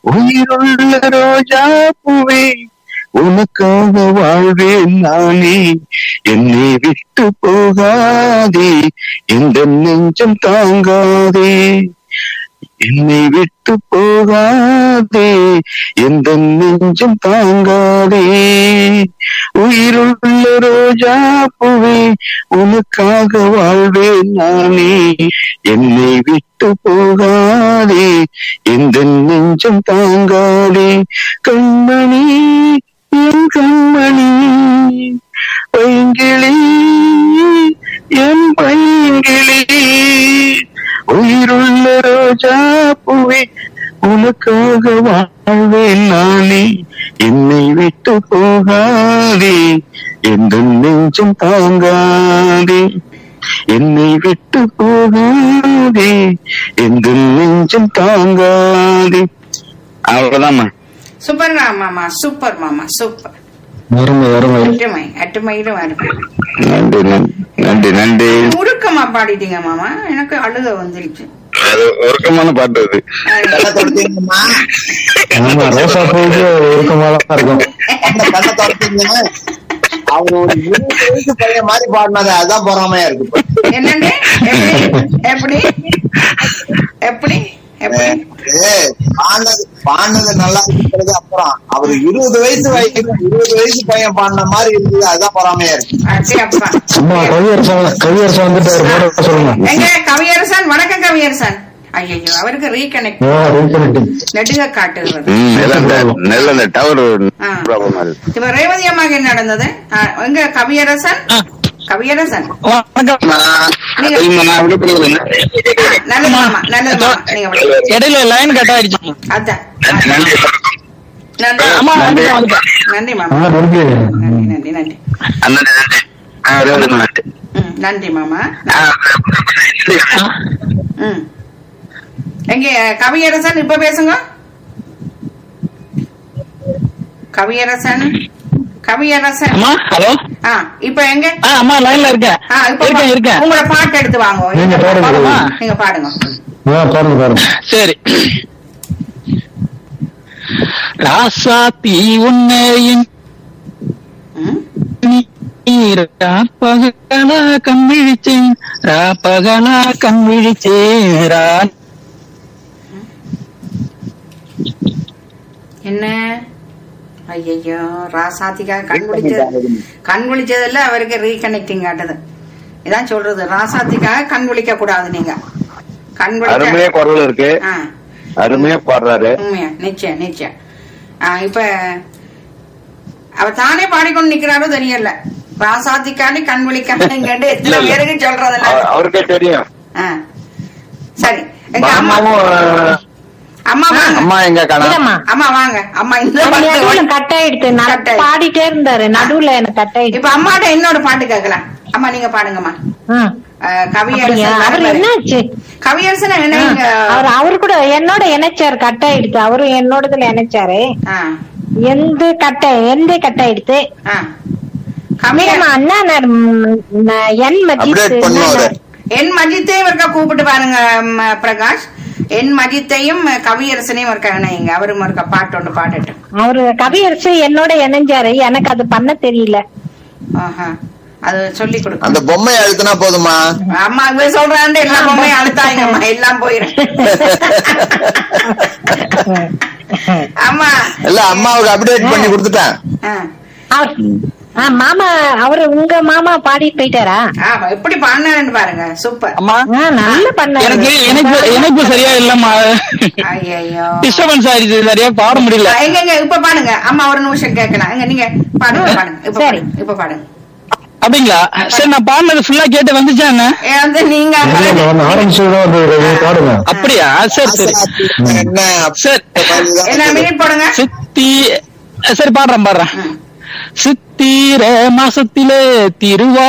உயிருள்ள ரோஜா பூவே உனக்காக வாழ்வேன் நானே என்னை விட்டு போகாதே இந்த நெஞ்சம் தாங்காதே என்னை விட்டு போகாதே எந்த நெஞ்சம் தாங்காதே உயிருள்ள ரோஜா பூவே உனக்காக வாழ்வேன் நானே என்னை விட்டு போகாதே எந்த நெஞ்சம் தாங்காதே கண்மணி என் கண்மணி பைங்கிளி என் பைங்கிளி உயிருள்ள ரோஜா பூவே உனக்காக வாழ்வேன் நானே என்னை விட்டு போகாதே எந்த நெஞ்சம் தாங்காதே என்னை விட்டு போகாதே எந்த நெஞ்சம் தாங்காதே அவ்வளவுதாம்மா சூப்பர் மாமா சூப்பர் மாமா சூப்பர் அருமை அருமை அட்டுமை அட்டுமையிலும் இருக்கு நன்றி நன்றி, நன்றி நன்றி உருக்கமா பாடிட்டீங்க மாமா எனக்கு அழுக வந்துருச்சு அது ஒருக்கமான பாட்டு அது கண்ணை தொடத்தீங்கம்மா ஆமா ரோசா பூவுக்கு ஒருக்கமா தான் இருக்கும் அந்த கண்ணை தொடத்தீங்க அவர் ஒரு இருபது வயசு பையன் மாதிரி பாடினது அதுதான் பொறாமையா இருக்கு இப்ப. என்னண்டு எப்படி எப்படி எப்படி எப்படி ஏய், பாடினது பாடினது நல்லா இருக்கிறது அப்புறம் அவர் இருபது வயசு வயசு இருபது வயசு பையன் பாடின மாதிரி இருந்தது அதுதான் பொறாமையா இருக்கு அடே அப்பா அம்மா கவியரசன் கவியரசன் வந்துட்டு ஒரு போட சொல்லுங்க எங்க கவியரசன் வணக்கம் கவியரசன் ஐயோ அவருக்கு ரீகனெக்ட் ஓ ரீகனெக்டிங் நெடுக காட்டுகிறது ம், நல்ல இந்த- நல்ல இந்த டவர் ஆ. ப்ராப்ளமா இருக்கு இப்ப ரேவதி அம்மாக்கு என்ன நடந்தது ஆ, எங்க கவியரசன் கவியரசன் வணக்கம் நீங்க- இல்லம்மா, நான் விழுப்புரத்துல நல்லது மாமா நல்லது மாமா நீங்க விடு. இடையில லைன் கட் ஆயிடுச்சு அதான் நன்றி, நன்றி. நன்றி அம்மா வந்துட்டேன் வந்துட்டேன் நன்றி ஆ மாமா நன்றி நன்றி நன்றி நன்றி நன்றி, நன்றி. ஆ, ரேவதி நன்றி. ம், நன்றி மாமா ஆ, ம் எங்க கவியரசன் இப்ப பேசுங்க கவியரசன் கவியரசன் அம்மா ஹலோ ஆ இப்ப எங்க ஆ அம்மா லைன்ல இருக்கேன் ஆ இப்ப இருக்கேன் இருக்கேன் உங்களோட பாட்டு எடுத்து வாங்க நீங்க பாடுங்க. பாடுமா? நீங்க பாடுங்க ஆ பாருங்க பாருங்க சரி ராசாத்தி உன்னையின் ம் பகலா கண் விழிச்சேன் ரா பகலா கண் விழிச்சேன் ரா என்ன ஐயோ ராசாத்திக்காக கண் விழிச்சது கண் விழிச்சதுல அவருக்கு ரீகனெக்டிங் காட்டுது இதான் சொல்றது ராசாத்திக்காக கண் விழிக்க கூடாது நீங்க கண் அருமையா விழிக்க குரல் இருக்கு ஆ அருமையா பாடுறாரு உண்மையா நிச்சயம் நிச்சயம் ஆ, இப்ப அவர் தானே பாடிக்கொண்டு நிக்கிறாரோ தெரியல ராசாத்திக்காண்டி கண் விழிக்காண்டிங்கன்னு எத்தனை இல்ல, இல்ல. பேருக்கு சொல்றதுல அவ- அவருக்கே தெரியும் ஆ. சரி எங்க அம்மா அம்மாவும் அம்மா வாங்க அம்மா எங்க காணோம் இல்லம்மா அம்மா வாங்க அம்மா இந்த நடுவுல பாட்டு கட் ஆயிடுச்சு நான் கட் ஆயிடுச்சு. பாடிட்டே இருந்தாரு நடுவுல எனக்கு கட் ஆயிடுச்சு இப்ப அம்மாட்ட இன்னொரு பாட்டு கேட்கலாம் அம்மா நீங்க பாடுங்கம்மா ஆ. அஹ், அப்படியா? கவியரசன் அவர் வரலாறு. என்னாச்சு கவியரசன் என்ன ஆ, இங்க அவர் அவரு கூட என்னோட இணைச்சாரு கட் ஆயிடுச்சு அவரு என்னோடதுல இணைச்சாரு ஆ, எந்த கட்ட எந்த கட் ஆயிடுச்சு ஆ. கவிய மீரம்மா அண்ணா நான் ம், நான் என் மஜித் அப்டேட் பண்ணுவாரு என் மஜித்தையும் ஒருக்கா கூப்பிட்டு பாருங்க ம், பிரகாஷ் என் மஜித்தையும் கவியரசனையும் ஒருக்கா இணையுங்க அவரும் ஒருக்கா பாட்டு ஒன்று பாடட்டும் அவரு கவியரசு என்னோட இணைஞ்சாரு எனக்கு அது பண்ண தெரியல ஆஹா. அது சொல்லி அந்த கொடுக்கும் பொம்மையை அழுத்தினா போதுமா அம்மா இவன் சொல்றாண்டு எல்லா பொம்மையும் அழுத்தாங்கம்மா எல்லாம் போயிரும் அம்மா இல்ல அம்மாவுக்கு அப்டேட் பண்ணி கொடுத்துட்டேன் ஆ. அவர் ஆ, மாமா அவரு உங்க மாமா பாடி போயிட்டாரா ஆமா எப்படி பாடினாருன்னு பாருங்க சூப்பர் அம்மா ஆ, நல்லா பண்ணாரு எனக்கு எனக்கு இணைப்பு சரியா இல்லம்மா ஐயோ டிஸ்டர்பன்ஸ் ஆயிடுச்சு சரியா பாட முடியல எங்க எங்க இப்ப பாடுங்க அம்மா ஒரு நிமிஷம் கேட்கலாம் எங்க நீங்க பாடுங்க ஆ, பாடுங்க இப்ப சரி. பாடுங்க இப்ப பாடுங்க அப்படிங்களா சரி நான் பாடினது ஃபுல்லா கேட்டு வந்துச்சா என்ன ஏ, வந்து நீங்க இல்ல ஒன்னு ஆரம்பிச்சதுதான் வந்து நீங்க பாடுங்க அப்படியா சரி சரி என்ன சரி என்ன மினிட் போடுங்க சித்தி சரி பாடுறேன் பாடுறேன் சித்திர மாசத்திலே திருவா